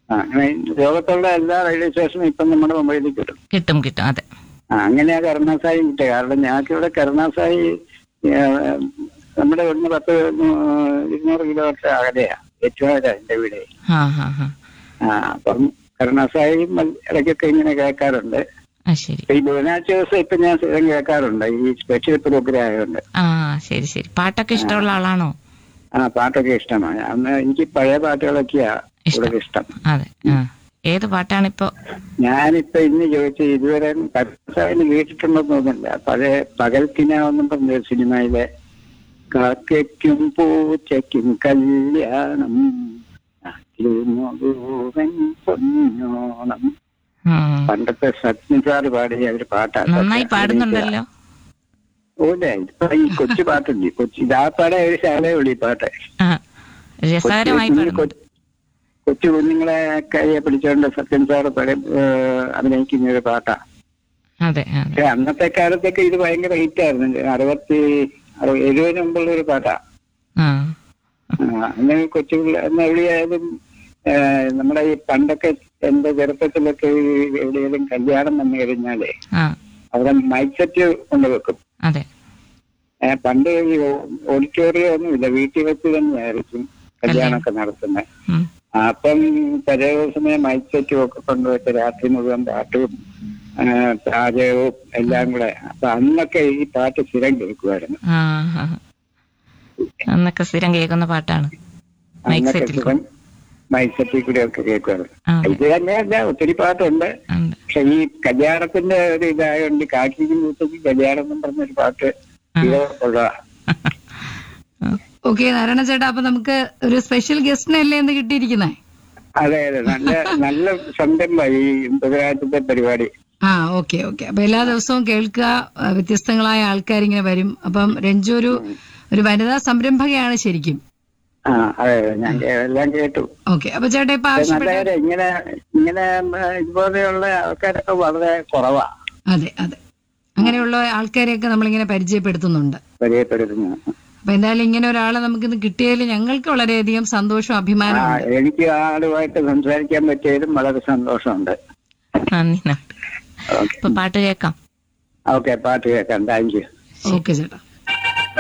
ആ അങ്ങനെ ലോകത്തുള്ള എല്ലാ റെയിൽവേ സ്റ്റേഷനും ഇപ്പം നമ്മുടെ മൊബൈലിൽ കിട്ടും കിട്ടും കിട്ടും അതെ ആ അങ്ങനെയാ കരുണാസായി കിട്ടുക കാരണം ഞങ്ങൾക്ക് ഇവിടെ കരുണാസായി ആ, നമ്മുടെ ഇവിടുന്ന് പത്ത് നൂ- ഇരുന്നൂറ് കിലോമീറ്റർ അകലെയാ ഏറ്റവും അകലെ എന്റെ വീട് ആ ഹാ ഹാ ആ അപ്പം കരുണാസായി മൽ- ഇടയ്ക്കൊക്കെ ഇങ്ങനെ കേൾക്കാറുണ്ട് ആ ശരി ഈ ബുധനാഴ്ച ദിവസം ഇപ്പൊ ഞാൻ സ്ഥിരം കേൾക്കാറുണ്ട് ഈ സ്പെഷ്യൽ പ്രോഗ്രാം ആയതുകൊണ്ട് ആ ശരി ശരി പാട്ടൊക്കെ ഇഷ്ടമുള്ള ആളാണോ ആ പാട്ടൊക്കെ ഇഷ്ടമാണ് അന്ന് എനിക്ക് പഴയ പാട്ടുകളൊക്കെയാ കൂടുതൽ ഇഷ്ടം അതെ ആ ഏത് പാട്ടാണിപ്പോ ഞാനിപ്പോ ഇന്ന് ചോദിച്ചു ഇതുവരെ കരുണാസായിന് കേട്ടിട്ടുണ്ടെന്ന് തോന്നുന്നില്ല പഴയ പകൽക്കിനാവെന്നും പറഞ്ഞ സിനിമയിലെ കാക്കയ്ക്കും പൂച്ചയ്ക്കും കല്യാണം നാട്ടിൽ മുഴുവൻ പൊന്നോണം ഉം. പണ്ടത്തെ സത്യൻ സാറ് പാടിയ ഒരു പാട്ടാണ് നന്നായി പാടുന്നുണ്ടല്ലോ ഓലെ ഇപ്പൊ ഈ കൊച്ചു പാട്ടുണ്ട് ഈ കൊച്ചു ഇതാപ്പാടെ ഒരു ശാലേ ഉള്ളു ഈ പാട്ട് ആ രസകരമായി കൊച്ചു പാടുന്നുണ്ട് കൊ- കൊച്ചു കുഞ്ഞുങ്ങളെ കൈയെ പിടിച്ചോണ്ട് സത്യൻ സാറ് പടം അഭിനയിക്കുന്ന ഒരു പാട്ടാ അതെ അതെ പക്ഷെ അന്നത്തെ കാലത്തൊക്കെ ഇത് ഭയങ്കര ഹിറ്റ് ആയിരുന്നു അറുപത്തി അറു- എഴുപതിന് മുമ്പുള്ള ഒരു പാട്ടാ ആ ആ, അന്ന് കൊച്ചു പിള്ള- അന്ന് എവിടെയായാലും ആ, നമ്മുടെ ഈ പണ്ടൊക്കെ എന്റെ ചെറുപ്പത്തിലൊക്കെ ഈ എവിടെയെങ്കിലും കല്യാണം വന്നു കഴിഞ്ഞാലേ ആ അവിടെ മൈക്ക് സെറ്റ് കൊണ്ടുവെക്കും അതെ ഏ, പണ്ട് ഈ ഓഡിറ്റോറിയം ഒന്നുമില്ല വീട്ടിൽ വെച്ച് തന്നെയായിരിക്കും കല്യാണമൊക്കെ നടത്തുന്നത് ഉം. അപ്പം തലേ ദിവസമേ മൈക്ക് സെറ്റും ഒക്കെ കൊണ്ടുവച്ച് രാത്രി മുഴുവൻ പാട്ടും ആ, പാചകവും എല്ലാം കൂടെ അപ്പൊ അന്നൊക്കെ ഈ പാട്ട് സ്ഥിരം കേൾക്കുമായിരുന്നു ആ ആ. അന്നൊക്കെ സ്ഥിരം കേൾക്കുന്ന പാട്ടാണ് മൈക്ക് അന്നൊക്കെ സെറ്റിൽ സ്ഥിരം മൈക്ക് സെറ്റിൽ കൂടെ ഒക്കെ കേൾക്കുമായിരുന്നു ആ ഇത് തന്നെയല്ല ഒത്തിരി പാട്ടുണ്ട് ഉണ്ട് പക്ഷെ ഈ കല്യാണത്തിന്റെ ഒരു ഇതായതുകൊണ്ട് കാക്കിക്കും കൂട്ടത്തിൽ കല്യാണം എന്നും പറഞ്ഞൊരു പാട്ട് ഇത് ഉള്ളതാ ഓക്കെ നാരായണ ചേട്ടാ അപ്പൊ നമുക്ക് ഒരു സ്പെഷ്യൽ ഗസ്റ്റിനല്ലേ എന്ന് കിട്ടിയിരിക്കുന്നേ അതെ അതെ നല്ല നല്ല സംരംഭമായി ഈ ബുധനാഴ്ചത്തെ പരിപാടി ആ ഓക്കെ ഓക്കെ അപ്പൊ എല്ലാ ദിവസവും കേൾക്കുക ആ, വ്യത്യസ്തങ്ങളായ ആൾക്കാർ ഇങ്ങനെ വരും അപ്പം രഞ്ജു ഒരു ഒരു വനിതാ സംരംഭകയാണ് ശരിക്കും ആ അതെ അതെ ഞാൻ കേ- എല്ലാം കേട്ടു ഓക്കെ അപ്പൊ ചേട്ടാ ഇപ്പൊ പക്ഷെ ആവശ്യപ്പെട്ട നല്ല കാര്യം ഇങ്ങനെ ഇങ്ങനെ ഉം, ഇതുപോലെയുള്ള ആൾക്കാരൊക്കെ വളരെ കുറവാ അതെ അതെ അങ്ങനെയുള്ള ആൾക്കാരെയൊക്കെ നമ്മളിങ്ങനെ പരിചയപ്പെടുത്തുന്നുണ്ട് പരിചയപ്പെടുത്തുന്നു അപ്പൊ എന്തായാലും ഇങ്ങനെ ഒരാളെ നമുക്കിന്ന് കിട്ടിയതിൽ ഞങ്ങൾക്ക് വളരെയധികം സന്തോഷവും ആ അഭിമാനവും എനിക്ക് ആളുമായിട്ട് സംസാരിക്കാൻ പറ്റിയതിലും വളരെ സന്തോഷമുണ്ട് നന്ദി നന്ദി ഓക്കെ ഇപ്പൊ പാട്ട് കേൾക്കാം ഓക്കെ പാട്ട് കേൾക്കാം താങ്ക് യു ഓക്കെ ചേട്ടാ